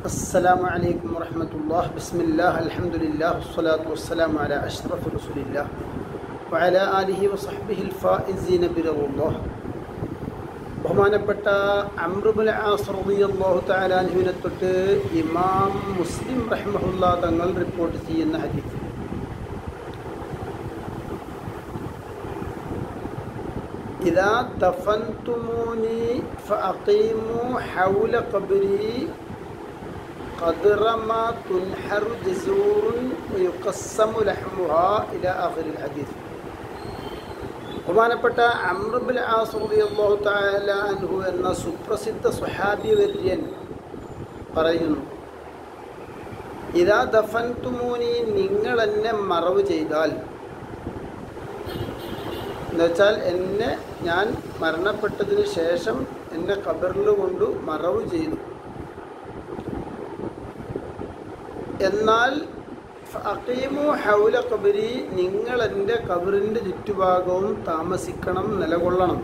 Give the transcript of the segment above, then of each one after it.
السلام عليكم ورحمة الله بسم الله الحمد لله والصلاة والسلام على أشرف رسول الله وعلى آله وصحبه الفائزين برضا الله ബഹുമാനപ്പെട്ട അമ്രുബുൽ ആസ്റദിയല്ലാഹു തആലാൻഹുവിനെ തൊട്ട് ഇമാം മുസ്ലിം റഹ്മഹുല്ല തങ്ങൾ റിപ്പോർട്ട് ചെയ്യുന്ന ഹദീസ് إذا دفنتموني فأقيموا حول قبري قدر ما تنحر جزور ويقسم لحمها إلى آخر الحديث ബഹുമാനപ്പെട്ട അമ്രുബുൽ ആസുറിയാഹു താല അൻഹു എന്ന സുപ്രസിദ്ധ സുഹാബി വര്യൻ പറയുന്നു ഇതാ ദഫൻ തുമൂനി നിങ്ങൾ എന്നെ മറവ് ചെയ്താൽ എന്നുവെച്ചാൽ എന്നെ ഞാൻ മരണപ്പെട്ടതിന് ശേഷം എന്നെ കബറിൽ കൊണ്ട് മറവ് ചെയ്തു എന്നാൽ അക്കീമു ഹൗല കബരി നിങ്ങൾ എൻ്റെ കബറിൻ്റെ ചുറ്റുഭാഗവും താമസിക്കണം നിലകൊള്ളണം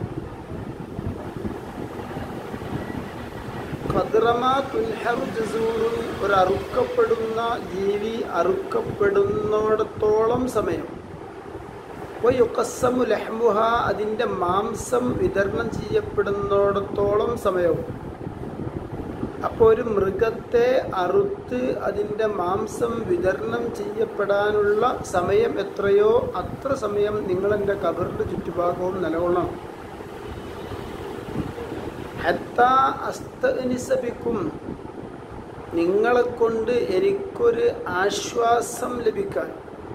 ഖദ്റമ തുൻഹറു ജസൂറുൻ ഒരു അറുക്കപ്പെടുന്ന ജീവി അറുക്കപ്പെടുന്നിടത്തോളം സമയം വയുക്കസ്സമു ലഹ്മുഹ അതിൻ്റെ മാംസം വിതരണം ചെയ്യപ്പെടുന്നിടത്തോളം സമയവും അപ്പോൾ ഒരു മൃഗത്തെ അറുത്ത് അതിൻ്റെ മാംസം വിതരണം ചെയ്യപ്പെടാനുള്ള സമയം എത്രയോ അത്ര സമയം നിങ്ങളെൻ്റെ കബറിൻ്റെ ചുറ്റുഭാഗവും നിലകൊള്ളണം ഹത്താ അസ്തനിസപിക്കും നിങ്ങളെ കൊണ്ട് എനിക്കൊരു ആശ്വാസം ലഭിക്കാൻ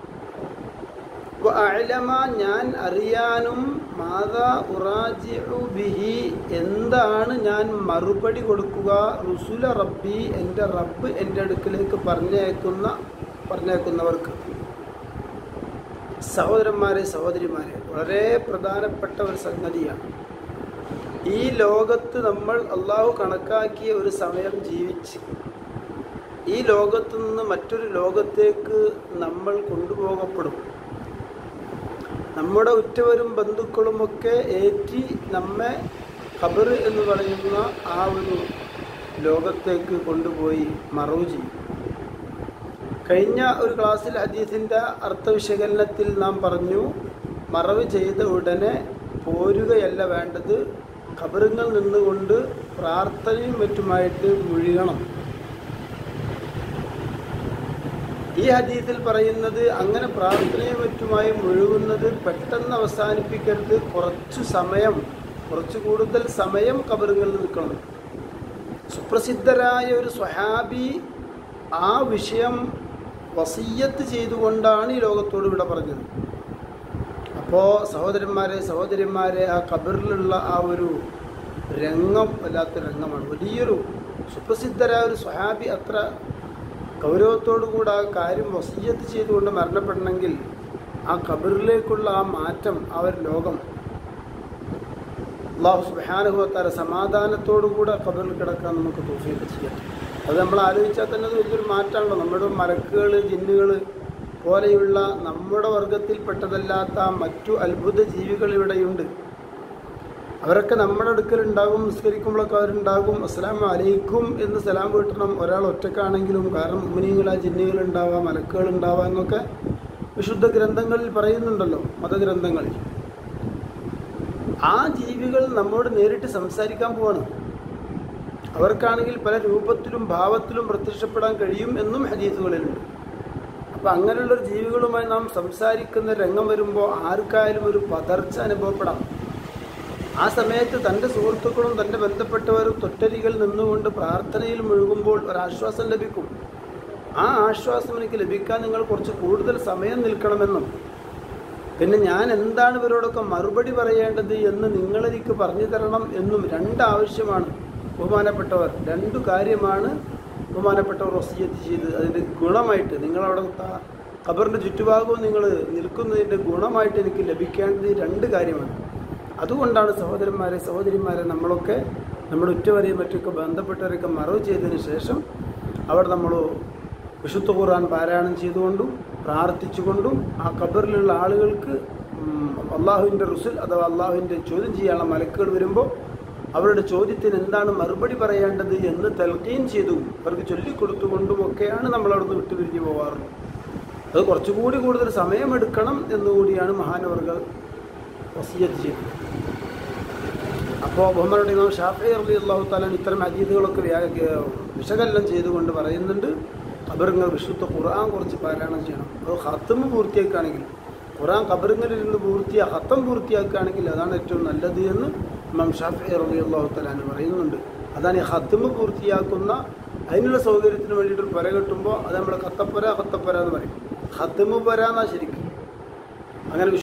അലമ ഞാൻ അറിയാനും മാതാ ഉറാജിഉ ബിഹി എന്താണ് ഞാൻ മറുപടി കൊടുക്കുക റുസുല റബ്ബി എൻ്റെ റബ്ബ് എൻ്റെ അടുക്കിലേക്ക് പറഞ്ഞേക്കുന്ന പറഞ്ഞേക്കുന്നവർക്ക് സഹോദരന്മാരെ സഹോദരിമാരെ വളരെ പ്രധാനപ്പെട്ട ഒരു സംഗതിയാണ് ഈ ലോകത്ത് നമ്മൾ അള്ളാഹു കണക്കാക്കിയ ഒരു സമയം ജീവിച്ച് ഈ ലോകത്തു നിന്ന് മറ്റൊരു ലോകത്തേക്ക് നമ്മൾ കൊണ്ടുപോകപ്പെടും നമ്മുടെ ഉറ്റവരും ബന്ധുക്കളുമൊക്കെ ഏറ്റി നമ്മെ ഖബർ എന്ന് പറയുന്ന ആ ഒരു ലോകത്തേക്ക് കൊണ്ടുപോയി മറവ് ചെയ്യും കഴിഞ്ഞ ഒരു ക്ലാസ്സിൽ ഹദീസിൻ്റെ അർത്ഥവിശകലനത്തിൽ നാം പറഞ്ഞു മറവ് ചെയ്ത ഉടനെ പോരുകയല്ല വേണ്ടത് ഖബറുകൾ നിന്നുകൊണ്ട് പ്രാർത്ഥനയും മറ്റുമായിട്ട് മുഴുകണം ഈ ഹദീസിൽ പറയുന്നത് അങ്ങനെ പ്രാർത്ഥനയും മറ്റുമായി മുഴുകുന്നത് പെട്ടെന്ന് അവസാനിപ്പിക്കരുത് കുറച്ചു സമയം കുറച്ച് കൂടുതൽ സമയം കബറുകളിൽ നിൽക്കണം സുപ്രസിദ്ധരായ ഒരു സ്വഹാബി ആ വിഷയം വസീയത്ത് ചെയ്തുകൊണ്ടാണ് ഈ ലോകത്തോട് ഇവിടെ പറഞ്ഞത് അപ്പോൾ സഹോദരന്മാരെ സഹോദരിമാരെ ആ കബറിലുള്ള ആ ഒരു രംഗം വല്ലാത്ത രംഗമാണ് വലിയൊരു സുപ്രസിദ്ധരായ ഒരു സ്വഹാബി അത്ര ഗൗരവത്തോടുകൂടെ ആ കാര്യം വസീയത്ത് ചെയ്തുകൊണ്ട് മരണപ്പെടണമെങ്കിൽ ആ കബറിലേക്കുള്ള ആ മാറ്റം ആ ഒരു ലോകം അള്ളാഹു സുബാനുഭവത്താര സമാധാനത്തോടുകൂടെ കബറിൽ കിടക്കാൻ നമുക്ക് തോഫിയൊക്കെ ചെയ്യാം അത് നമ്മൾ ആലോചിച്ചാൽ തന്നെ അത് വലിയൊരു മാറ്റമാണല്ലോ നമ്മുടെ മലക്കുകൾ ജിന്നുകൾ പോലെയുള്ള നമ്മുടെ വർഗത്തിൽപ്പെട്ടതല്ലാത്ത മറ്റു അത്ഭുത ജീവികൾ ഇവിടെയുണ്ട് അവരൊക്കെ നമ്മുടെ അടുക്കൽ ഉണ്ടാകും നിസ്കരിക്കുമ്പോഴൊക്കെ അവരുണ്ടാകും അസ്സലാം അലൈക്കും എന്ന് സലാം വീട്ടണം ഒരാൾ ഒറ്റക്കാണെങ്കിലും കാരണം ഉമിനികളാ ജിന്നുകൾ ഉണ്ടാവാം മലക്കുകൾ ഉണ്ടാവാം എന്നൊക്കെ വിശുദ്ധ ഗ്രന്ഥങ്ങളിൽ പറയുന്നുണ്ടല്ലോ മതഗ്രന്ഥങ്ങളിൽ ആ ജീവികൾ നമ്മോട് നേരിട്ട് സംസാരിക്കാൻ പോവാണ് അവർക്കാണെങ്കിൽ പല രൂപത്തിലും ഭാവത്തിലും പ്രത്യക്ഷപ്പെടാൻ കഴിയും എന്നും ഹദീസുകളിലുണ്ട് അപ്പം അങ്ങനെയുള്ളൊരു ജീവികളുമായി നാം സംസാരിക്കുന്ന രംഗം വരുമ്പോൾ ആർക്കായാലും ഒരു പതർച്ച അനുഭവപ്പെടാം ആ സമയത്ത് തൻ്റെ സുഹൃത്തുക്കളും തൻ്റെ ബന്ധപ്പെട്ടവരും തൊറ്റരികൾ നിന്നുകൊണ്ട് പ്രാർത്ഥനയിൽ മുഴുകുമ്പോൾ ഒരാശ്വാസം ലഭിക്കും ആ ആശ്വാസം എനിക്ക് ലഭിക്കാൻ നിങ്ങൾ കുറച്ച് കൂടുതൽ സമയം നിൽക്കണമെന്നും പിന്നെ ഞാൻ എന്താണ് ഇവരോടൊക്കെ മറുപടി പറയേണ്ടത് എന്ന് നിങ്ങളെനിക്ക് പറഞ്ഞു തരണം എന്നും രണ്ട് ആവശ്യമാണ് ബഹുമാനപ്പെട്ടവർ രണ്ടു കാര്യമാണ് ബഹുമാനപ്പെട്ടവർ വസീയത്ത് ചെയ്ത് അതിൻ്റെ ഗുണമായിട്ട് നിങ്ങളവിടെ ഖബറിൻ്റെ ചുറ്റുഭാഗവും നിങ്ങൾ നിൽക്കുന്നതിൻ്റെ ഗുണമായിട്ട് എനിക്ക് ലഭിക്കേണ്ടത് രണ്ട് കാര്യമാണ് അതുകൊണ്ടാണ് സഹോദരന്മാരെ സഹോദരിമാരെ നമ്മളൊക്കെ നമ്മുടെ ഉറ്റവരെയും മറ്റൊക്കെ ബന്ധപ്പെട്ടവരെയൊക്കെ മറവ് ചെയ്തതിന് ശേഷം അവിടെ നമ്മൾ വിശുദ്ധ ഖുർആൻ പാരായണം ചെയ്തുകൊണ്ടും പ്രാർത്ഥിച്ചുകൊണ്ടും ആ ഖബറിലുള്ള ആളുകൾക്ക് അള്ളാഹുവിൻ്റെ റുസുൽ അഥവാ അള്ളാഹുവിൻ്റെ ചോദ്യം ചെയ്യാനുള്ള മലക്കുകൾ വരുമ്പോൾ അവരുടെ ചോദ്യത്തിന് എന്താണ് മറുപടി പറയേണ്ടത് എന്ന് തെൽക്കീൻ ചെയ്തു അവർക്ക് ചൊല്ലിക്കൊടുത്തുകൊണ്ടും ഒക്കെയാണ് നമ്മൾ അവിടുന്ന് വിട്ടുപിരിഞ്ഞു പോകാറുള്ളത് അത് കുറച്ചുകൂടി കൂടുതൽ സമയമെടുക്കണം എന്നുകൂടിയാണ് മഹാനവർകൾ വസിയത്ത് ചെയ്തത് അപ്പോൾ ബഹുമാനുടെ ഇമാം ഷാഫി അലി അള്ളാഹു താലാൻ ഇത്തരം അതീതുകളൊക്കെ വ്യാ വിശകലനം ചെയ്തുകൊണ്ട് പറയുന്നുണ്ട് ഖബറുങ്ങൾ വിശുദ്ധ ഖുർആൻ കുറച്ച് പാരായണം ചെയ്യണം അത് ഹത്തം പൂർത്തിയാക്കുകയാണെങ്കിൽ ഖുർആൻ ഖബറുങ്ങളിലിരുന്ന് പൂർത്തിയാ ഹത്തം പൂർത്തിയാക്കുകയാണെങ്കിൽ അതാണ് ഏറ്റവും നല്ലത് എന്ന് ഇമാം ഷാഫി അലി അള്ളാഹു താലാൻ പറയുന്നുണ്ട് അതാണ് ഈ ഹത്തം പൂർത്തിയാക്കുന്ന അതിനുള്ള സൗകര്യത്തിന് വേണ്ടിയിട്ട് ഒരു പുര കെട്ടുമ്പോൾ അത് നമ്മൾ കത്തപ്പുര കത്തപ്പുര എന്ന് പറയും ഹത്തമ് പുര എന്നാ ശരിക്കും അങ്ങനെ